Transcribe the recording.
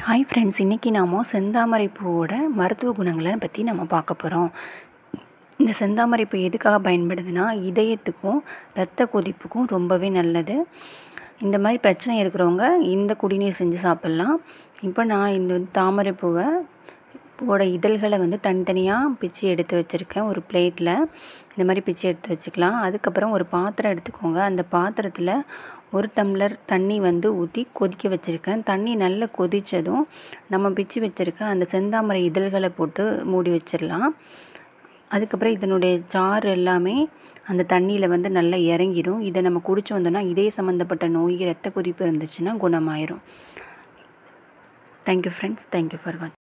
hi friends இன்றைக்கி நாம் செந்தாமரை பூவோட மருத்துவ குணங்களை பற்றி நம்ம பார்க்க போகிறோம் இந்த செந்தாமரை பூ எதுக்காக பயன்படுதுன்னா இதயத்துக்கும் இரத்த கொதிப்புக்கும் ரொம்பவே நல்லது இந்த மாதிரி பிரச்சனை இருக்கிறவங்க இந்த குடிநீர் செஞ்சு சாப்பிட்லாம் இப்போ நான் இந்த தாமரை பூவை பூவோட இதழ்களை வந்து தனித்தனியாக பிச்சு எடுத்து வச்சுருக்கேன் ஒரு பிளேட்டில் இந்த மாதிரி பிச்சு எடுத்து வச்சுக்கலாம் அதுக்கப்புறம் ஒரு பாத்திரம் எடுத்துக்கோங்க அந்த பாத்திரத்தில் ஒரு டம்ளர் தண்ணி வந்து ஊற்றி கொதிக்க வச்சுருக்கேன் தண்ணி நல்லா கொதித்ததும் நம்ம பிச்சு வச்சுருக்க அந்த செந்தாமரை இதழ்களை போட்டு மூடி வச்சிடலாம் அதுக்கப்புறம் இதனுடைய சாறு எல்லாமே அந்த தண்ணியில் வந்து நல்லா இறங்கிடும் இதை நம்ம குடிச்சு வந்தோம்னா இதய சம்மந்தப்பட்ட நோய் ரத்த கொதிப்பு இருந்துச்சுன்னா குணமாயிரும் தேங்க்யூ ஃப்ரெண்ட்ஸ் தேங்க்யூ ஃபார் வாட்சிங்